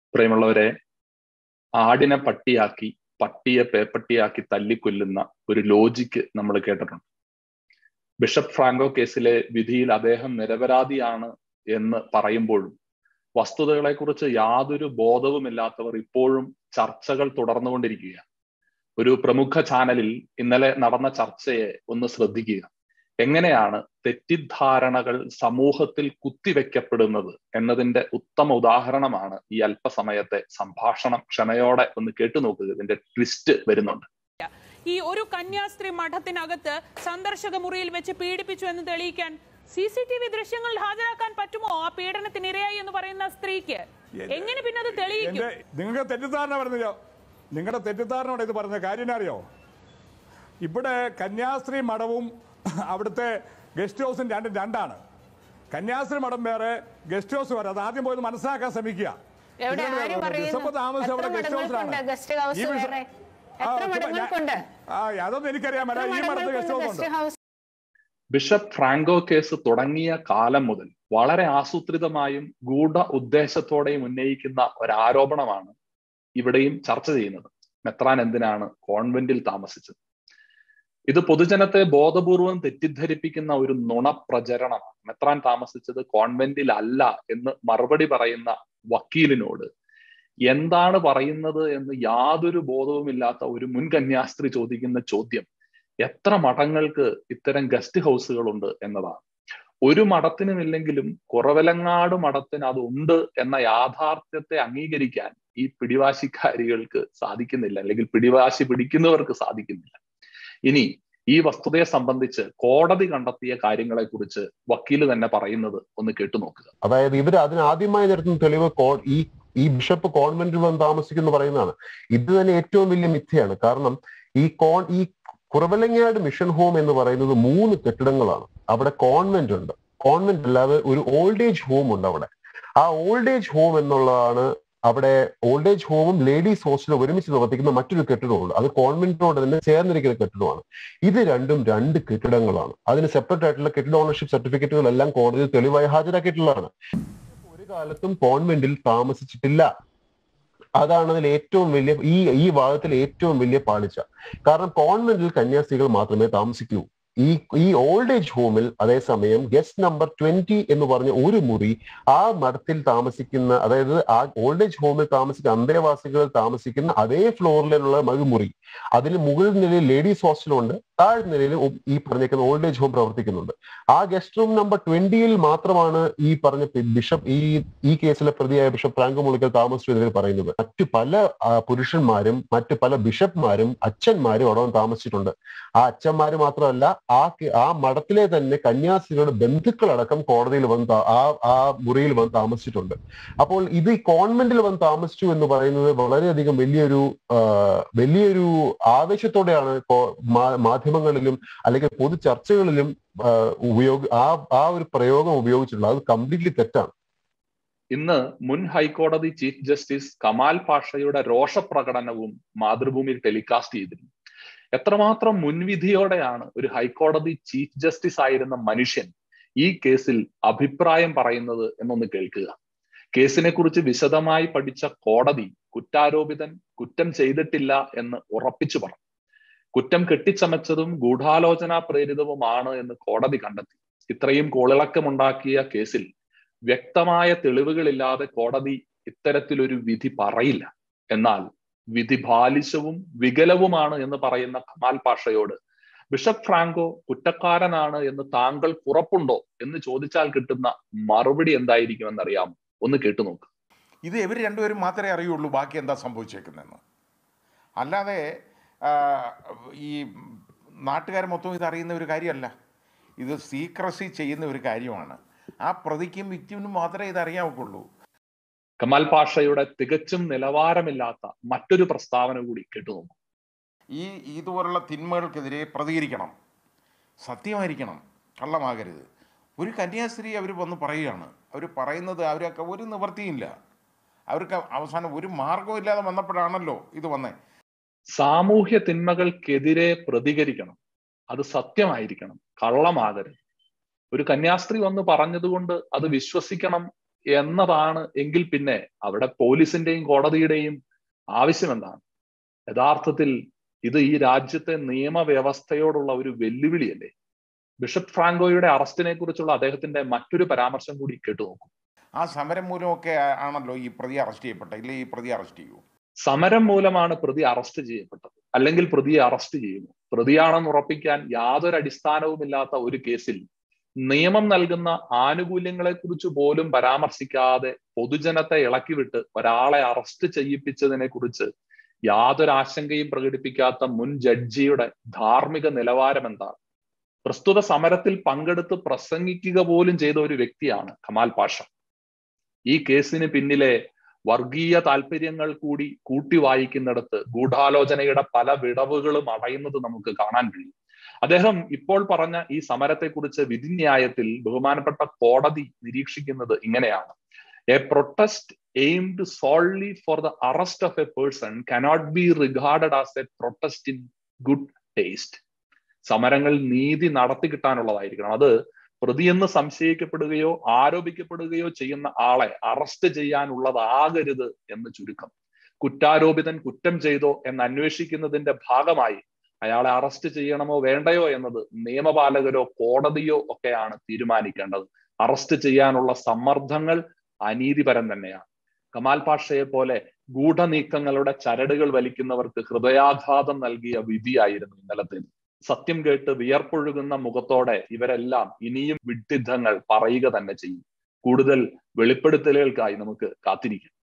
പ്രിയമുള്ളവരെ ആടിനെ പട്ടിയാക്കി പട്ടിയെ പേപ്പട്ടിയാക്കി തല്ലിക്കൊല്ലുന്ന ഒരു ലോജിക്ക് നമ്മൾ കേട്ടിട്ടുണ്ട് ബിഷപ്പ് ഫ്രാങ്കോ കേസിലെ വിധിയിൽ അദ്ദേഹം നിരപരാധിയാണ് എന്ന് പറയുമ്പോഴും വസ്തുതകളെക്കുറിച്ച് യാതൊരു ബോധവുമില്ലാത്തവർ ഇപ്പോഴും ചർച്ചകൾ തുടർന്നുകൊണ്ടിരിക്കുകയാണ് ഒരു പ്രമുഖ ചാനലിൽ ഇന്നലെ നടന്ന ചർച്ചയെ ഒന്ന് ശ്രദ്ധിക്കുക എങ്ങനെയാണ് തെറ്റിദ്ധാരണകൾ സമൂഹത്തിൽ കുത്തിവെക്കപ്പെടുന്നത് എന്നതിന്റെ ഉത്തമ ഉദാഹരണമാണ് ഈ അല്പസമയത്തെ സംഭാഷണം ക്ഷമയോടെ ഒന്ന് കേട്ടുനോക്കുക ഇതിന്റെ ട്വിസ്റ്റ് വരുന്നുണ്ട് ഈ ഒരു കന്യാസ്ത്രീ മഠത്തിനകത്ത് സന്ദർശക മുറിയിൽ വെച്ച് പീഡിപ്പിച്ചു എന്ന് തെളിയിക്കാൻ സി സി ടി വി ദൃശ്യങ്ങൾ ഹാജരാക്കാൻ പറ്റുമോ ആ പീഡനത്തിന് ഇരയായി എന്ന് പറയുന്ന സ്ത്രീക്ക് എങ്ങനെ പിന്നെ അത് തെളിയിക്കും എന്റെ നിങ്ങൾക്ക് തെറ്റിദ്ധാരണ പറഞ്ഞല്ലോ നിങ്ങളുടെ തെറ്റിദ്ധാരണയോടെ ഇത് പറഞ്ഞ കാര്യം അറിയോ ഇവിടെ കന്യാസ്ത്രീ മഠവും അവിടുത്തെ ഗസ്റ്റ് ഹൗസും രണ്ടും രണ്ടാണ് കന്യാസ്ത്രീ മഠം വേറെ ഗസ്റ്റ് ഹൗസ് വേറെ അത് ആദ്യം പോയത് മനസ്സിലാക്കാൻ ശ്രമിക്കുക എവിടെ ഇതിനോട് ആര് വേറെ പറയുന്നു? ബിഷപ്പ് താമസം അവിടെ എത്ര ഗസ്റ്റ് മഠങ്ങൾക്കുണ്ട് ഹൗസിലാണ് ഗസ്റ്റ് ഹൗസ് ഈ ബിഷപ്പ്- വേറെ? ആ, എത്ര ചുമ്മാ ഞാൻ- മഠങ്ങൾക്കുണ്ട്? ആ അതൊന്നും എനിക്കറിയാൻ എത്ര മേല ഈ മഠത്ത് ഗസ്റ്റ് മഠങ്ങൾക്കുണ്ട് ഹൗസ് ഉണ്ട് guest house bishop Franco case തുടങ്ങിയ കാലം മുതൽ വളരെ ആസൂത്രിതമായും ഗൂഢ ഉദ്ദേശത്തോടെയും ഉന്നയിക്കുന്ന ഒരു ആരോപണമാണ് ഇവിടെയും ചർച്ച ചെയ്യുന്നത് മെത്രാൻ എന്തിനാണ് കോൺവെന്റിൽ താമസിച്ചത് ഇത് പൊതുജനത്തെ ബോധപൂർവം തെറ്റിദ്ധരിപ്പിക്കുന്ന ഒരു നുണപ്രചരണമാണ് മെത്രാൻ താമസിച്ചത് കോൺവെന്റിൽ അല്ല എന്ന് മറുപടി പറയുന്ന വക്കീലിനോട് എന്താണ് പറയുന്നത് എന്ന് യാതൊരു ബോധവുമില്ലാത്ത ഒരു മുൻ കന്യാസ്ത്രീ ചോദിക്കുന്ന ചോദ്യം എത്ര മഠങ്ങൾക്ക് ഇത്തരം ഗസ്റ്റ് ഹൗസുകളുണ്ട് എന്നതാണ് ഒരു മഠത്തിനുമില്ലെങ്കിലും കുറവലങ്ങാട് മഠത്തിന് അത് ഉണ്ട് എന്ന യാഥാർത്ഥ്യത്തെ അംഗീകരിക്കാൻ ഈ പിടിവാശിക്കാരികൾക്ക് സാധിക്കുന്നില്ല അല്ലെങ്കിൽ പിടിവാശി പിടിക്കുന്നവർക്ക് സാധിക്കുന്നില്ല ഇനി ഈ വസ്തുതയെ സംബന്ധിച്ച് കോടതി കണ്ടെത്തിയ കാര്യങ്ങളെ കുറിച്ച് വക്കീല് തന്നെ പറയുന്നത് ഒന്ന് കേട്ടുനോക്കുക അതായത് ഇവർ അതിന് ആദ്യമായി നിരത്തുന്ന തെളിവ് കോ- ഈ ഈ ബിഷപ്പ് കോൺവെന്റിൽ വന്ന് താമസിക്കുന്നു പറയുന്നതാണ് ഇത് തന്നെ ഏറ്റവും വലിയ മിഥ്യയാണ് കാരണം ഈ കോൺ ഈ കുറവലങ്ങാട് മിഷൻ ഹോം എന്ന് പറയുന്നത് മൂന്ന് കെട്ടിടങ്ങളാണ് അവിടെ കോൺവെന്റ് ഉണ്ട് കോൺവെന്റ് അല്ലാതെ ഒരു ഓൾഡ് ഏജ് ഹോം ഉണ്ട് അവിടെ ആ ഓൾഡ് ഏജ് ഹോം എന്നുള്ളതാണ് അവിടെ ഓൾഡ് ഏജ് ഹോമും ലേഡീസ് ഹോസ്റ്റലും ഒരുമിച്ച് പ്രവർത്തിക്കുന്ന മറ്റൊരു കെട്ടിടമുണ്ട് അത് കോൺവെന്റിനോട് തന്നെ ചേർന്നിരിക്കുന്ന കെട്ടിടമാണ് ഇത് രണ്ടും രണ്ട് കെട്ടിടങ്ങളാണ് അതിന് സെപ്പറേറ്റ് ആയിട്ടുള്ള കെട്ടിട ഓണർഷിപ്പ് സർട്ടിഫിക്കറ്റുകളെല്ലാം കോടതിയിൽ തെളിവായി ഹാജരാക്കിയിട്ടുള്ളതാണ് ഒരു കാലത്തും കോൺവെന്റിൽ താമസിച്ചിട്ടില്ല അതാണ് അതിൽ ഏറ്റവും വലിയ ഈ ഈ വാദത്തിൽ ഏറ്റവും വലിയ പാളിച്ച കാരണം കോൺവെന്റിൽ കന്യാസ്ത്രീകൾ മാത്രമേ താമസിക്കൂ ഈ ഈ ഓൾഡ് ഏജ് ഹോമിൽ അതേസമയം ഗസ്റ്റ് നമ്പർ ട്വന്റി എന്ന് പറഞ്ഞ ഒരു മുറി ആ മഠത്തിൽ താമസിക്കുന്ന അതായത് ആ ഓൾഡ് ഏജ് ഹോമിൽ താമസിക്കുന്ന അന്തേവാസികൾ താമസിക്കുന്ന അതേ ഫ്ലോറിലുള്ള ഒരു മുറി അതിന് മുകളിൽ നിലയിൽ ലേഡീസ് ഹോസ്റ്റലുണ്ട് താഴ് നിലയിൽ ഈ പറഞ്ഞേക്കുന്ന ഓൾഡ് ഏജ് ഹോം പ്രവർത്തിക്കുന്നുണ്ട് ആ ഗസ്റ്റ് റൂം നമ്പർ ട്വന്റിയിൽ മാത്രമാണ് ഈ പറഞ്ഞ ബിഷപ്പ് ഈ ഈ കേസിലെ പ്രതിയായ ബിഷപ്പ് ഫ്രാങ്കോ മുളിക്കൽ താമസിച്ചു എന്നതിൽ പറയുന്നത് മറ്റു പല ആ, പുരുഷന്മാരും മറ്റു പല ബിഷപ്പ്മാരും അച്ഛന്മാരും അവിടെ വന്ന് താമസിച്ചിട്ടുണ്ട് ആ അച്ഛന്മാര് മാത്രമല്ല ആ കെ- ആ മഠത്തിലെ തന്നെ കന്യാസ്ത്രീകളുടെ ബന്ധുക്കളടക്കം കോടതിയിൽ വന്ന് താ- ആ ആ മുറിയിൽ വന്ന് താമസിച്ചിട്ടുണ്ട് അപ്പോൾ ഇത് ഈ കോൺവെന്റിൽ വന്ന് താമസിച്ചു എന്ന് പറയുന്നത് വളരെയധികം വലിയൊരു ആ, വലിയൊരു ആവേശത്തോടെയാണ് കോ- മാ- മാധ്യമങ്ങളിലും അല്ലെങ്കിൽ പൊതു ചർച്ചകളിലും ആ, ഉപയോഗ ആ ആ ഒരു പ്രയോഗം ഉപയോഗിച്ചിട്ടുള്ളത് അത് കംപ്ലീറ്റ്ലി തെറ്റാണ് ഇന്ന് മുൻ ഹൈക്കോടതി ചീഫ് ജസ്റ്റിസ് കമാൽ പാഷയുടെ രോഷപ്രകടനവും മാതൃഭൂമിയിൽ ടെലികാസ്റ്റ് ചെയ്തിരുന്നു എത്രമാത്രം മുൻവിധിയോടെയാണ് ഒരു ഹൈക്കോടതി ചീഫ് ജസ്റ്റിസ് ആയിരുന്ന മനുഷ്യൻ ഈ കേസിൽ അഭിപ്രായം പറയുന്നത് എന്നൊന്ന് കേൾക്കുക കേസിനെ കുറിച്ച് വിശദമായി പഠിച്ച കോടതി കുറ്റാരോപിതൻ കുറ്റം ചെയ്തിട്ടില്ല എന്ന് ഉറപ്പിച്ചു പറഞ്ഞു കുറ്റം കെട്ടിച്ചമച്ചതും ഗൂഢാലോചന പ്രേരിതവുമാണ് എന്ന് കോടതി കണ്ടെത്തി ഇത്രയും കോളിളക്കമുണ്ടാക്കിയ കേസിൽ വ്യക്തമായ തെളിവുകളില്ലാതെ കോടതി ഇത്തരത്തിലൊരു വിധി പറയില്ല എന്നാൽ വിധി ബാലിശവും വികലവുമാണ് എന്ന് പറയുന്ന കമാൽ പാഷയോട് ബിഷപ്പ് ഫ്രാങ്കോ കുറ്റക്കാരനാണ് എന്ന് താങ്കൾ ഉറപ്പുണ്ടോ എന്ന് ചോദിച്ചാൽ കിട്ടുന്ന മറുപടി എന്തായിരിക്കുമെന്ന് അറിയാമോ ഒന്ന് കേട്ടു നോക്ക് ഇത് ഇവർ രണ്ടുപേരും മാത്രമേ അറിയുള്ളൂ ബാക്കി എന്താ സംഭവിച്ചേക്കുന്നതെന്ന് അല്ലാതെ ആ, ഈ നാട്ടുകാർ മൊത്തം ഇത് അറിയുന്ന ഒരു കാര്യമല്ല ഇത് സീക്രസി ചെയ്യുന്ന ഒരു കാര്യമാണ് ആ പ്രതിക്കും വിക്റ്റിമിനും മാത്രമേ ഇത് അറിയാവുള്ളൂ കമാൽ പാഷയുടെ തികച്ചും നിലവാരമില്ലാത്ത മറ്റൊരു പ്രസ്താവന കൂടി കേട്ടു നോക്കൂ ഈ ഇതുപോലുള്ള തിന്മകൾക്കെതിരെ പ്രതികരിക്കണം സത്യമായിരിക്കണം കള്ളമാകരുത് ഒരു കന്യാസ്ത്രീ അവർ വന്ന് പറയുകയാണ് അവർ പറയുന്നത് അവരൊക്കെ ഒരു നിവൃത്തിയില്ല അവർക്ക് അവസാനം ഒരു മാർഗവും ഇല്ലാതെ വന്നപ്പോഴാണല്ലോ ഇത് വന്നേ സാമൂഹ്യ തിന്മകൾക്കെതിരെ പ്രതികരിക്കണം അത് സത്യമായിരിക്കണം കള്ളമാകരുത് ഒരു കന്യാസ്ത്രീ വന്ന് പറഞ്ഞതുകൊണ്ട് അത് വിശ്വസിക്കണം എന്നതാണ് എങ്കിൽ പിന്നെ അവിടെ പോലീസിന്റെയും കോടതിയുടെയും ആവശ്യം എന്താണ് യഥാർത്ഥത്തിൽ ഇത് ഈ രാജ്യത്തെ നിയമവ്യവസ്ഥയോടുള്ള ഒരു വെല്ലുവിളിയല്ലേ ബിഷപ്പ് ഫ്രാങ്കോയുടെ അറസ്റ്റിനെ കുറിച്ചുള്ള അദ്ദേഹത്തിന്റെ മറ്റൊരു പരാമർശം കൂടി കേട്ടു നോക്കും ആ സമരം മൂലമൊക്കെ ആണല്ലോ ഈ പ്രതി അറസ്റ്റ് ചെയ്യപ്പെട്ട ഇല്ലേ ഈ പ്രതി അറസ്റ്റ് ചെയ്യൂ സമരം മൂലമാണ് പ്രതി അറസ്റ്റ് ചെയ്യപ്പെട്ടത് അല്ലെങ്കിൽ പ്രതിയെ അറസ്റ്റ് ചെയ്യുന്നു പ്രതിയാണെന്ന് ഉറപ്പിക്കാൻ യാതൊരു അടിസ്ഥാനവുമില്ലാത്ത ഒരു കേസിൽ നിയമം നൽകുന്ന ആനുകൂല്യങ്ങളെ കുറിച്ച് പോലും പരാമർശിക്കാതെ പൊതുജനത്തെ ഇളക്കിവിട്ട് ഒരാളെ അറസ്റ്റ് ചെയ്യിപ്പിച്ചതിനെ കുറിച്ച് യാതൊരു ആശങ്കയും പ്രകടിപ്പിക്കാത്ത മുൻ ജഡ്ജിയുടെ ധാർമ്മിക നിലവാരം എന്താണ് പ്രസ്തുത സമരത്തിൽ പങ്കെടുത്ത് പ്രസംഗിക്കുക പോലും ചെയ്ത ഒരു വ്യക്തിയാണ് കമാൽ പാഷ ഈ കേസിന് പിന്നിലെ വർഗീയ താല്പര്യങ്ങൾ കൂടി കൂട്ടി വായിക്കുന്നിടത്ത് ഗൂഢാലോചനയുടെ പല വിടവുകളും അടയുന്നത് നമുക്ക് കാണാൻ കഴിയും അദ്ദേഹം ഇപ്പോൾ പറഞ്ഞ ഈ സമരത്തെക്കുറിച്ച് വിധിന്യായത്തിൽ ബഹുമാനപ്പെട്ട കോടതി നിരീക്ഷിക്കുന്നത് ഇങ്ങനെയാണ് a protest aimed solely for the arrest of a person cannot be regarded as a protest in good taste സമരങ്ങൾ നീതി നടത്തി കിട്ടാനുള്ളതായിരിക്കണം അത് പ്രതിയെന്ന് സംശയിക്കപ്പെടുകയോ ആരോപിക്കപ്പെടുകയോ ചെയ്യുന്ന ആളെ അറസ്റ്റ് ചെയ്യാനുള്ളതാകരുത് എന്ന് ചുരുക്കം കുറ്റാരോപിതൻ കുറ്റം ചെയ്തോ എന്ന് അന്വേഷിക്കുന്നതിന്റെ ഭാഗമായി അയാളെ അറസ്റ്റ് ചെയ്യണമോ വേണ്ടയോ എന്നത് നിയമപാലകരോ കോടതിയോ ഒക്കെയാണ് തീരുമാനിക്കേണ്ടത് അറസ്റ്റ് ചെയ്യാനുള്ള സമ്മർദ്ദങ്ങൾ അനീതിപരം തന്നെയാണ് കമാൽ പാഷയെ പോലെ ഗൂഢനീക്കങ്ങളുടെ ചരടുകൾ വലിക്കുന്നവർക്ക് ഹൃദയാഘാതം നൽകിയ വിധിയായിരുന്നു ഇന്നലത്തേത് സത്യം കേട്ട് വിയർപ്പൊഴുകുന്ന മുഖത്തോടെ ഇവരെല്ലാം ഇനിയും വിഡ്ഢിദ്ധങ്ങൾ പറയുക തന്നെ ചെയ്യും കൂടുതൽ വെളിപ്പെടുത്തലുകൾക്കായി നമുക്ക് കാത്തിരിക്കാം